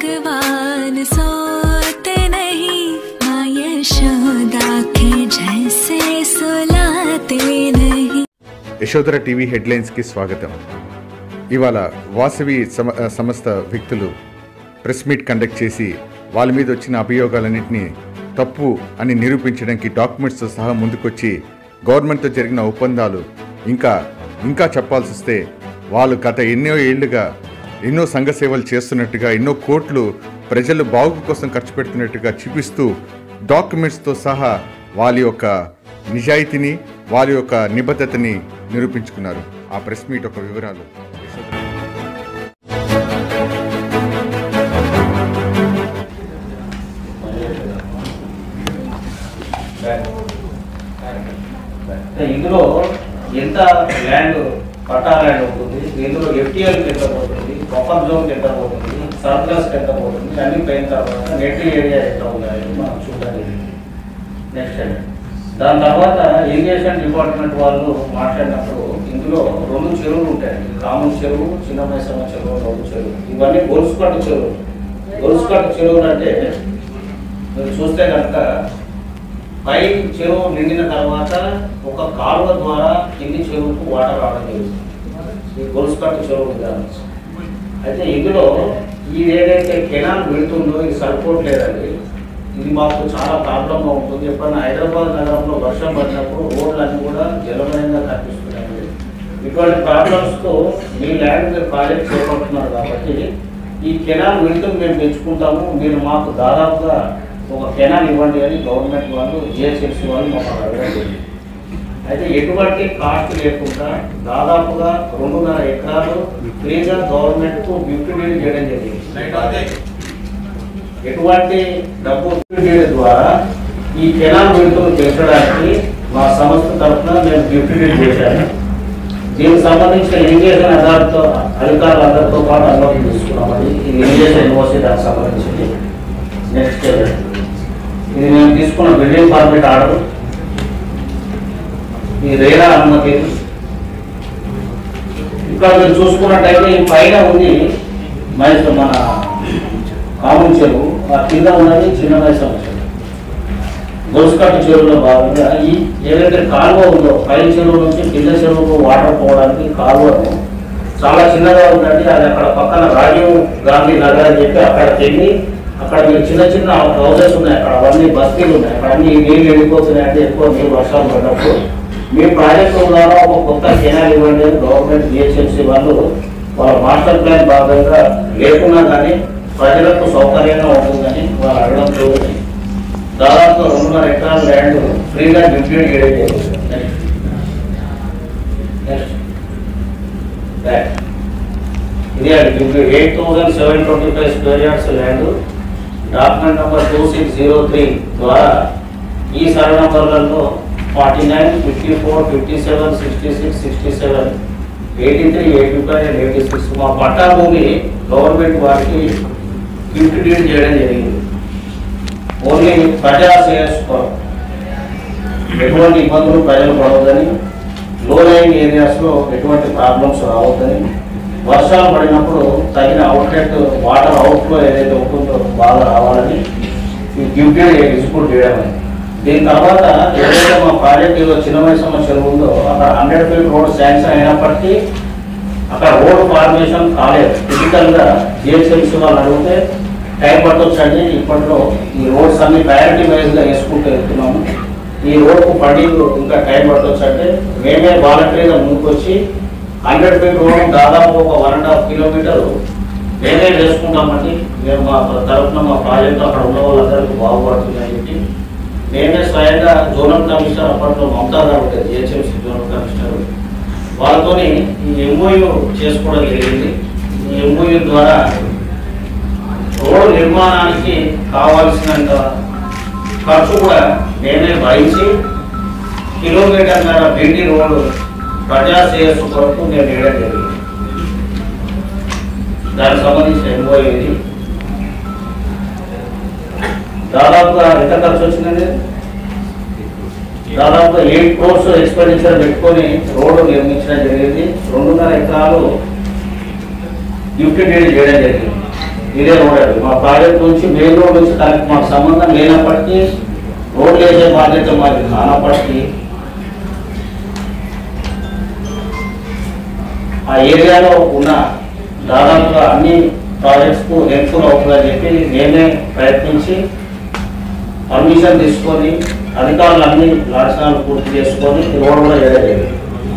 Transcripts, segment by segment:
भगवान सोते नहीं माँ यशोदा के जैसे सुलाते नहीं యశోధర టీవీ హెడ్లైన్స్కి స్వాగతం ఇవాళ వాసవి సమ సంస్థ వ్యక్తులు ప్రెస్ మీట్ కండక్ట్ చేసి వాళ్ళ మీద వచ్చిన అభియోగాలన్నింటినీ తప్పు అని నిరూపించడానికి డాక్యుమెంట్స్తో సహా ముందుకొచ్చి గవర్నమెంట్తో జరిగిన ఒప్పందాలు ఇంకా ఇంకా చెప్పాల్సి వస్తే వాళ్ళు గత ఎన్నో ఏళ్లుగా ఎన్నో సంఘ సేవలు చేస్తున్నట్టుగా ఎన్నో కోట్లు ప్రజలు బాగు కోసం ఖర్చు పెడుతున్నట్టుగా చూపిస్తూ డాక్యుమెంట్స్తో సహా వాళ్ళ యొక్క నిజాయితీని వారి యొక్క నిబద్ధతని నిరూపించుకున్నారు ఆ ప్రెస్ మీట్ యొక్క వివరాలు ఇందులో ఎంత ల్యాండ్ పట్టా ల్యాండ్ ఉంటుంది ఇందులో ఎఫ్టీఎల్ ఎంత పోతుంది బఫర్ జోన్ ఎంత పోతుంది సర్ప్లస్ ఎంత పోతుంది అన్ని పోయిన తర్వాత నెట్ ఏరియా ఎంత ఉన్నాయి మనం చూడాలి నెక్స్ట్ అండి దాని తర్వాత ఇరిగేషన్ డిపార్ట్మెంట్ వాళ్ళు మాట్లాడినప్పుడు ఇందులో రెండు చెరువులు ఉంటాయండి కామన్ చెరువు చిన్న మైసమ్మ చెరువు రెండు చెరువు ఇవన్నీ గొలుసుకట్టు చెరువు గొలుసుకట్టు చెరువులు అంటే మీరు చూస్తే కనుక పై చెరువు నిండిన తర్వాత ఒక కాలువ ద్వారా కింది చెరువుకు వాటర్ రావడం జరుగుతుంది ఈ గొలుసుకట్టు చెరువు విధానం అయితే ఇందులో ఇది ఏదైతే కెనాల్ వెళుతుందో ఇది సరిపోవట్లేదండి ఇది మాకు చాలా ప్రాబ్లంగా ఉంటుంది ఎప్పుడైనా హైదరాబాద్ నగరంలో వర్షం పడినప్పుడు రోడ్లన్నీ కూడా జలమయంగా కనిపిస్తున్నాయండి ఇటువంటి ప్రాబ్లమ్స్తో మీ ల్యాండ్ మీరు ప్రాజెక్ట్ చేపడుతున్నారు కాబట్టి ఈ కెనాల్ వెళ్తూ మేము తెచ్చుకుంటాము మీరు మాకు దాదాపుగా ఒక కెనాల్ ఇవ్వండి అని గవర్నమెంట్ వాళ్ళు జిహెచ్ఎంసీ వాళ్ళు మమ్మల్ని అడగడం జరిగింది అయితే ఎటువంటి కాస్ట్ లేకుండా దాదాపుగా రెండున్నర ఎకరాలు ఫ్రీగా గవర్నమెంట్కు గిఫ్ట్ డీల్ చేయడం జరిగింది ఎటువంటి డబ్బు డీల్ ద్వారా ఈ కెనాల్ విడుదల పెంచడానికి మా సంస్థ తరఫున మేము గిఫ్ట్ డీల్ చేశాను దీనికి సంబంధించిన ఇరిగేషన్ అధికారులతో అధికారులందరితో పాటు అనుమతి తీసుకున్నామని ఇది ఇరిగేషన్ యూనివర్సిటీ దానికి సంబంధించింది నెక్స్ట్ ఇది మేము తీసుకున్న బిల్డింగ్ పర్మిట్ ఆర్డర్ ఈ రేరా అనుమతి ఇక్కడ మీరు చూసుకున్నట్టయితే ఈ పైన ఉంది మైస మన కామన్ చెరువు ఆ కింద ఉన్నది చిన్న మైసమ్మ చెరువు గొలుసుకట్టు చెరువులో భాగంగా ఈ ఏదైతే కాలువ ఉందో పై చెరువు నుంచి కింద చెరువుకు వాటర్ పోవడానికి కాలువను చాలా చిన్నగా ఉందండి అది అక్కడ పక్కన రాజీవ్ గాంధీ నగర్ అని చెప్పి అక్కడ తెగి అక్కడ మీరు చిన్న చిన్న హౌసెస్ ఉన్నాయి అక్కడ అవన్నీ బస్తీలు ఉన్నాయి అక్కడ అన్ని నీళ్ళు వెళ్ళిపోతున్నాయి అంటే ఎక్కువ నీళ్ళు వర్షాలు పడినప్పుడు మీ ప్రాజెక్టు ద్వారా ఒక కొత్త కెనాల్ ఇవ్వండి అని గవర్నమెంట్ జిహెచ్ఎంసీ వాళ్ళు వాళ్ళ మాస్టర్ ప్లాన్ భాగంగా లేకున్నా కానీ ప్రజలకు సౌకర్యంగా ఉంటుందని వాళ్ళు అడగడం చూడండి దాదాపు రెండున్నర ఎకరాల ల్యాండ్ ఫ్రీగా డిప్యూట్ చేయడం జరుగుతుంది నెక్స్ట్ బ్యాక్ ఇది depute eight thousand seven twenty five square yards land document number two six zero three ద్వారా ఈ సర్వే నంబర్లలో forty nine fifty four fifty seven sixty six sixty seven eighty three eighty five and eighty six మా పట్టా భూమి government వారికి gift deed చేయడం జరిగింది only ప్రజా శ్రేయస్ కొరకు ఎటువంటి ఇబ్బందులు ప్రజలు పడవద్దని లో లైన్ ఏరియాస్లో ఎటువంటి ప్రాబ్లమ్స్ రావద్దని వర్షాలు పడినప్పుడు తగిన అవుట్లెట్ వాటర్ అవుట్ఫ్లో ఏదైతే ఉంటుందో బాగా రావాలని ఈ డ్యూటీ ఎగ్జిక్యూట్ చేయడం అనేది. దీని తర్వాత ఏదైతే మా ప్రాజెక్టులో చిన్న వయసు చెరువు ఉందో అక్కడ హండ్రెడ్ ఫీట్ రోడ్ శాంక్షన్ అయినప్పటికీ అక్కడ రోడ్ ఫార్మేషన్ కాలేదు ఫిజికల్ గా జిహెచ్ఎంసీ వాళ్ళు అడిగితే టైం పట్టొచ్చండి ఇప్పట్లో ఈ రోడ్స్ అన్ని ప్రయారిటీ వైజ్ గా వేసుకుంటూ వెళ్తున్నాము ఈ రోడ్ కు ఫండింగ్ ఇంకా టైం పట్టొచ్చు అంటే మేమే వాలంటరీగా ముందుకొచ్చి హండ్రెడ్ ఫీట్ రోడ్ దాదాపు ఒక వన్ అండ్ హాఫ్ కిలోమీటర్ మేమే వేసుకుంటామండి మేము మా తరఫున మా ప్రాజెక్ట్ అక్కడ ఉన్న వాళ్ళందరికీ బాగుపడుతుంది అని చెప్పి మేమే స్వయంగా జోనల్ కమిషనర్ అప్పట్లో మమతా గారు ఉంటుంది జిహెచ్ఎంసీ జోనల్ కమిషనర్ వాళ్ళతోని ఈ ఎంఓయు చేసుకోవడం జరిగింది ఈ ఎంఓయు ద్వారా రోడ్డు నిర్మాణానికి కావాల్సినంత ఖర్చు కూడా మేమే భరించి కిలోమీటర్ మేర బెండి రోడ్డు ప్రజా శ్రేయస్సు కొరకు నేను వేయడం జరిగింది దానికి సంబంధించిన ఎంఓయు ఇది దాదాపుగా ఎంత ఖర్చు వచ్చిందండి దాదాపు ఎయిట్ క్రోర్స్ ఎక్స్పెండిచర్ పెట్టుకొని రోడ్డు నిర్మించడం జరిగింది రెండున్నర ఎకరాలు గిఫ్ట్ డీడ్ చేయడం జరిగింది ఇదే రోడ్ అది మా ప్రాజెక్ట్ నుంచి మెయిన్ రోడ్ నుంచి కనెక్ట్ మాకు సంబంధం లేనప్పటికీ రోడ్లు వేసే బాధ్యత మాది కానప్పటికీ ఆ ఏరియాలో ఉన్న దాదాపుగా అన్ని ప్రాజెక్ట్స్కు హెల్ప్ఫుల్ అవుతుందని చెప్పి నేనే ప్రయత్నించి పర్మిషన్ తీసుకొని అధికారులన్నీ లాంఛనాలు పూర్తి చేసుకొని ఈ రోడ్ కూడా వేయలేదు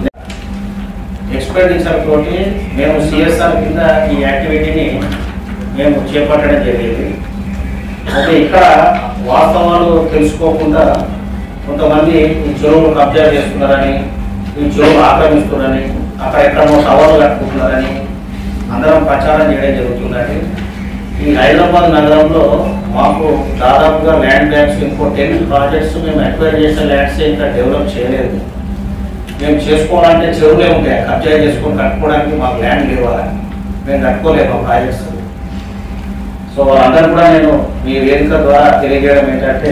ఎక్స్పెండిచర్ తోటి మేము సిఎస్ఆర్ కింద ఈ యాక్టివిటీని మేము చేపట్టడం జరిగింది అయితే ఇక్కడ వాస్తవాలు తెలుసుకోకుండా కొంతమంది ఈ చెరువులు కబ్జా చేస్తున్నారని ఈ చెరువులు ఆక్రమిస్తున్నారని అక్కడ ఎక్కడో టవర్లు కట్టుకుంటున్నారని అందరం ప్రచారం చేయడం జరుగుతుందండి ఈ హైదరాబాద్ నగరంలో మాకు దాదాపుగా ల్యాండ్ బ్యాంక్స్ ఇంకో టెన్ ప్రాజెక్ట్స్ మేము అక్వైర్ చేసిన ల్యాండ్స్ ఇంకా డెవలప్ చేయలేదు మేము చేసుకోవాలంటే చెరువులే ఉంటాయి కబ్జా చేసుకొని కట్టుకోవడానికి మాకు ల్యాండ్ ఇవ్వాలి మేము కట్టుకోలేము ఆ ప్రాజెక్ట్స్ సో వాళ్ళందరూ కూడా నేను మీ వేదిక ద్వారా తెలియజేయడం ఏంటంటే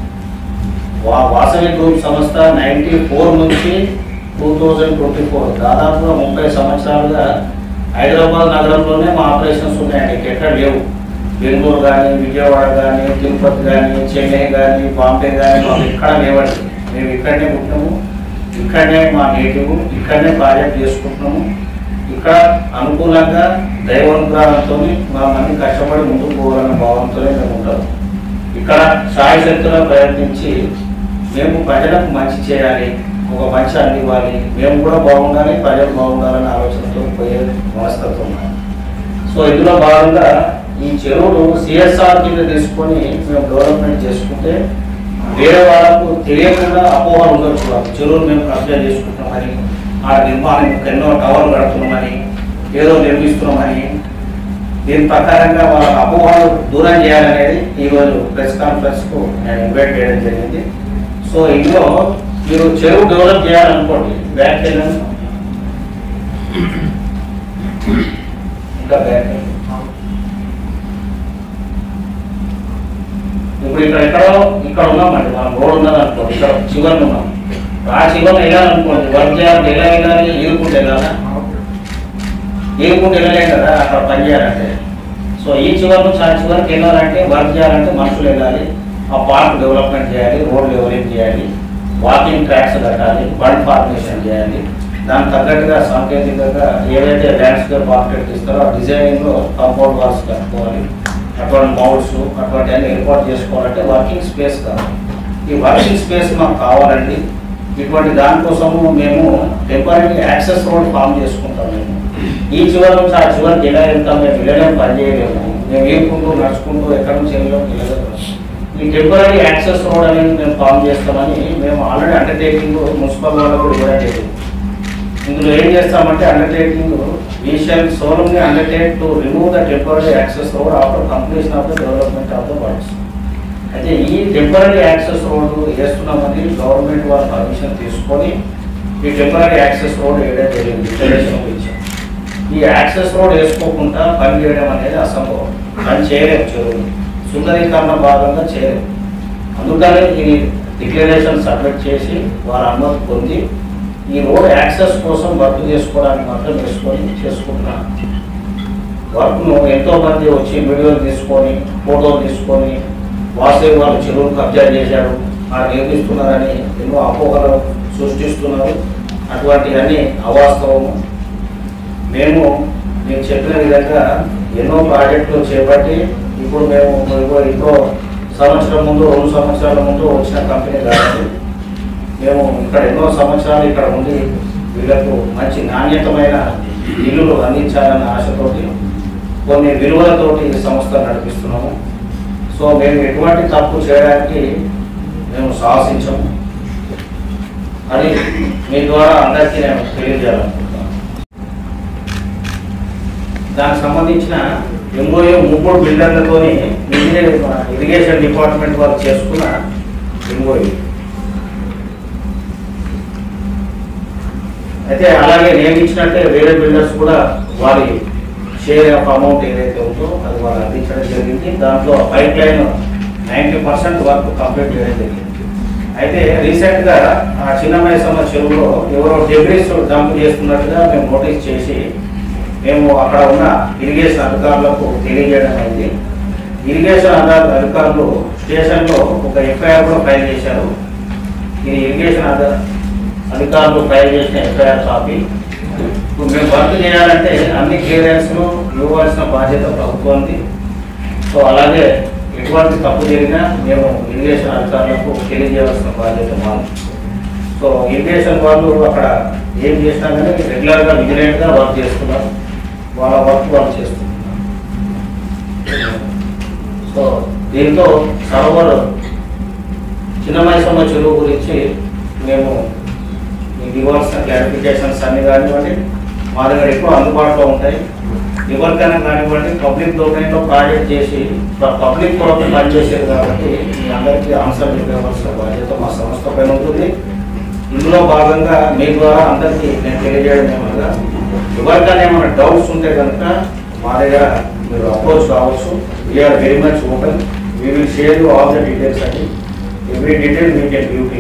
వా వాసవి గ్రూప్ సంస్థ నైన్టీ ఫోర్ నుంచి టూ థౌజండ్ ట్వంటీ ఫోర్ దాదాపుగా ముప్పై సంవత్సరాలుగా హైదరాబాద్ నగరంలోనే మా ఆపరేషన్స్ ఉన్నాయండి ఇంకెక్కడ లేవు బెంగళూరు కానీ విజయవాడ కానీ తిరుపతి కానీ చెన్నై కానీ బాంబే కానీ మాకు ఇక్కడ లేవండి మేము ఇక్కడనే పుట్టినాము ఇక్కడనే మా నేటివ్ ఇక్కడనే ప్రాజెక్ట్ చేసుకుంటున్నాము ఇక్కడ అనుకూలంగా దైవానుగ్రహంతో మా మంది కష్టపడి ముందుకు పోవాలన్న భావంతోనే మేము ఉంటాం ఇక్కడ సాయశక్తుల ప్రయత్నించి మేము ప్రజలకు మంచి చేయాలి ఒక మంచి అందివ్వాలి మేము కూడా బాగుండాలి ప్రజలు బాగుండాలనే ఆలోచనతో పోయే మనస్తత్వం మాది. సో ఇందులో భాగంగా ఈ చెరువులు సిఎస్ఆర్ కింద తీసుకొని మేము డెవలప్మెంట్ చేసుకుంటే వేరే వాళ్ళకు తెలియకుండా అపోహలు ఉండొచ్చు వాళ్ళకు. చెరువులు మేము కబ్జా చేసుకుంటామని ఆ నిర్మాణం ఎన్నో టవర్లు కడుతున్నామని ఏదో నిర్మిస్తున్నామని దీని ప్రకారంగా వాళ్ళ అపోహలు దూరం చేయాలనేది ఈరోజు ప్రెస్ కాన్ఫరెన్స్కు నేను ఇన్వైట్ చేయడం జరిగింది సో ఇందులో మీరు చెరువు డెవలప్ చేయాలనుకోండి బ్యాక్ వెళ్ళండి ఇంకా బ్యాక్ వెళ్ళండి. ఇప్పుడు ఇక్కడ ఎక్కడో ఇక్కడ ఉన్నామండి మనం రోడ్ ఉన్నది అనుకోండి ఇక్కడ చివరిని ఉన్నాం ఆ చివరిని వెళ్ళాలనుకోండి వర్క్ చేయాలి ఎలా వెళ్ళాలి ఈరుకుంటే వెళ్ళాలా ఈరుకుంటే వెళ్ళలేం కదా అక్కడ పని చేయాలంటే సో ఈ చివరి నుంచి ఆ చివరికి వెళ్ళాలంటే వర్క్ చేయాలంటే మనుషులు వెళ్ళాలి ఆ పార్క్ డెవలప్మెంట్ చేయాలి రోడ్ డెవలప్ చేయాలి వాకింగ్ ట్రాక్స్ కట్టాలి బండ్ ఫార్మేషన్ చేయాలి దానికి తగ్గట్టుగా సాంకేతికంగా ఏవైతే ల్యాండ్స్కేప్ ఆర్కిటెక్ట్ ఇస్తారో ఆ డిజైనింగ్లో కాంపౌండ్ వాల్స్ కట్టుకోవాలి అటువంటి మౌల్స్ అటువంటి అన్ని ఏర్పాటు చేసుకోవాలంటే వర్కింగ్ స్పేస్ కావాలి ఈ వర్కింగ్ స్పేస్ మాకు కావాలండి ఇటువంటి దానికోసము మేము టెంపరీ యాక్సెస్ రోడ్ ఫామ్ చేసుకుంటాం మేము ఈ చివరి నుంచి ఆ చివరికి ఎలా వెళ్తాం మేము వెళ్ళలేము పని చేయలేము మేము ఏరుకుంటూ నడుచుకుంటూ ఎక్కడి నుంచి వెళ్ళలేము వెళ్ళలేము ఈ టెంపరీ యాక్సెస్ రోడ్ అనేది మేము ఫామ్ చేస్తామని మేము ఆల్రెడీ అండర్టేకింగ్ మున్సిపల్ వాళ్ళకు కూడా ఇవ్వడం జరిగింది ఇందులో ఏం చేస్తామంటే undertaking we shall solemnly undertake to remove the temporary access road after completion of the development of the works అయితే ఈ టెంపరీ యాక్సెస్ రోడ్ వేస్తున్నామని గవర్నమెంట్ వాళ్ళ పర్మిషన్ తీసుకొని ఈ టెంపరీ యాక్సెస్ రోడ్ వేయడం జరిగింది ఇంటర్నేషనల్ ఇచ్చాం ఈ యాక్సెస్ రోడ్ వేసుకోకుండా పని చేయడం అనేది అసంభవం పని చేయలేము చెరువులు సుందరీకరణ భాగంగా చేయలేము అందుకని ఈ డిక్లరేషన్ సబ్మిట్ చేసి వారి అనుమతి పొంది ఈ రోడ్ యాక్సెస్ కోసం వర్క్ చేసుకోవడానికి మాత్రం వేసుకొని చేసుకుంటున్నాను వర్క్ను ఎంతో మంది వచ్చి వీడియోలు తీసుకొని ఫోటోలు తీసుకొని వాసవి వాళ్ళు చెరువులు కబ్జా చేశారు ఆడ నిర్మిస్తున్నారని ఎన్నో అపోహలు సృష్టిస్తున్నారు అటువంటివన్నీ అవాస్తవము మేము మీకు చెప్పిన విధంగా ఎన్నో ప్రాజెక్టులు చేపట్టి ఇప్పుడు మేము ఇప్పుడు ఇంకో సంవత్సరం ముందు రెండు సంవత్సరాల ముందు వచ్చిన కంపెనీ కాదు మేము ఇక్కడ ఎన్నో సంవత్సరాలు ఇక్కడ ఉండి వీళ్ళకు మంచి నాణ్యతమైన ఇల్లులు అందించాలన్న ఆశతోటి కొన్ని విలువలతోటి ఈ సంస్థ నడిపిస్తున్నాము సో మేము ఎటువంటి తప్పు చేయడానికి మేము సాహసించము అని మీ ద్వారా అందరికీ నేను తెలియజేయాలనుకుంటున్నాను దానికి సంబంధించిన ఎంఓఏ ముగ్గురు బిల్డర్లతోని ఇంజనీర్ మన ఇరిగేషన్ డిపార్ట్మెంట్ వాళ్ళు చేసుకున్న ఎంఓఏ అయితే అలాగే నియమించినట్టే వేరే బిల్డర్స్ కూడా వారి షేర్ ఆఫ్ అమౌంట్ ఏదైతే ఉందో అది వాళ్ళు అందించడం జరిగింది దాంట్లో pipeline ninety percent work complete చేయడం జరిగింది అయితే రీసెంట్ గా ఆ చిన్న మైసమ్మ చెరువులో ఎవరో డెబ్రీస్ డంప్ చేస్తున్నట్టుగా మేము నోటీస్ చేసి మేము అక్కడ ఉన్న ఇరిగేషన్ అధికారులకు తెలియజేయడం అయింది ఇరిగేషన్ అధికారులు అధికారులు స్టేషన్లో ఒక ఎఫ్ఐఆర్ కూడా ఫైల్ చేశారు ఇది ఇరిగేషన్ అధ- అధికారులు ఫైల్ చేసిన ఎఫ్ఐఆర్ కాపీ ఇప్పుడు మేము వర్క్ చేయాలంటే అన్ని క్లియరెన్స్ను ఇవ్వవలసిన బాధ్యత ప్రభుత్వానికి సో అలాగే ఎటువంటి తప్పు జరిగినా మేము ఇరిగేషన్ అధికారులకు తెలియజేయవలసిన బాధ్యత మాది సో ఇరిగేషన్ వాళ్ళు అక్కడ ఏం చేసినా కానీ రెగ్యులర్గా విజిలెంట్గా వర్క్ చేస్తున్నారు వాళ్ళ వర్క్ వాళ్ళు చేస్తున్నారు సో దీంతో సర్వర్ చిన్నమైసమ్మ చెరువు గురించి మేము మీకు ఇవ్వాల్సిన క్లారిఫికేషన్స్ అన్ని కానివ్వండి మా దగ్గర ఎక్కువ అందుబాటులో ఉంటాయి ఎవరికైనా కానివ్వండి పబ్లిక్ డొమైన్లో ప్రాజెక్ట్ చేసి పబ్లిక్ కొరకు పనిచేసేది కాబట్టి మీ అందరికీ ఆన్సర్ ఇవ్వవలసిన బాధ్యత మా సంస్థ పైన ఉంటుంది ఇందులో భాగంగా మీ ద్వారా అందరికీ నేను తెలియజేయడం ఏమనగా ఎవరికైనా ఏమైనా డౌట్స్ ఉంటే కనుక మా దగ్గర మీరు అప్రోచ్ కావచ్చు we're very much open we will share you all the details అండి every detail we can give to